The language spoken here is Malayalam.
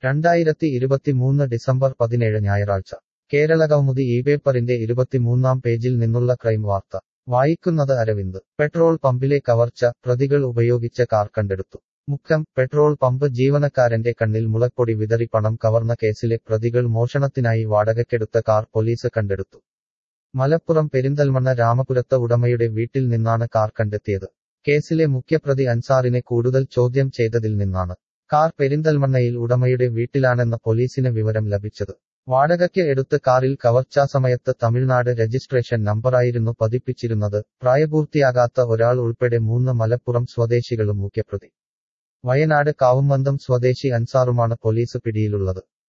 രണ്ടായിരത്തി ഇരുപത്തിമൂന്ന് ഡിസംബർ പതിനേഴ് ഞായറാഴ്ച കേരളകൗമുദി ഈ പേപ്പറിന്റെ ഇരുപത്തിമൂന്നാം പേജിൽ നിന്നുള്ള ക്രൈം വാർത്ത വായിക്കുന്നത് അരവിന്ദ് പെട്രോൾ പമ്പിലെ കവർച്ച പ്രതികൾ ഉപയോഗിച്ച കാർ കണ്ടെടുത്തു മുക്കം പെട്രോൾ പമ്പ് ജീവനക്കാരന്റെ കണ്ണിൽ മുളപ്പൊടി വിതറി പണം കവർന്ന കേസിലെ പ്രതികൾ മോഷണത്തിനായി വാടകയ്ക്കെടുത്ത കാർ പോലീസ് കണ്ടെടുത്തു മലപ്പുറം പെരിന്തൽമണ്ണ രാമപുരത്ത ഉടമയുടെ വീട്ടിൽ നിന്നാണ് കാർ കണ്ടെത്തിയത് കേസിലെ മുഖ്യപ്രതി അൻസാറിനെ കൂടുതൽ ചോദ്യം ചെയ്തതിൽ നിന്നാണ് കാർ പെരിന്തൽമണ്ണയിൽ ഉടമയുടെ വീട്ടിലാണെന്ന പോലീസിന് വിവരം ലഭിച്ചത് വാടകയ്ക്ക് എടുത്ത കാറിൽ കവർച്ചാസമയത്ത് തമിഴ്നാട് രജിസ്ട്രേഷൻ നമ്പറായിരുന്നു പതിപ്പിച്ചിരുന്നത് പ്രായപൂർത്തിയാകാത്ത ഒരാൾ ഉൾപ്പെടെ മൂന്ന് മലപ്പുറം സ്വദേശികളും മുഖ്യപ്രതി വയനാട് കാവുമന്തം സ്വദേശി അൻസാറുമാണ് പോലീസ് പിടിയിലുള്ളത്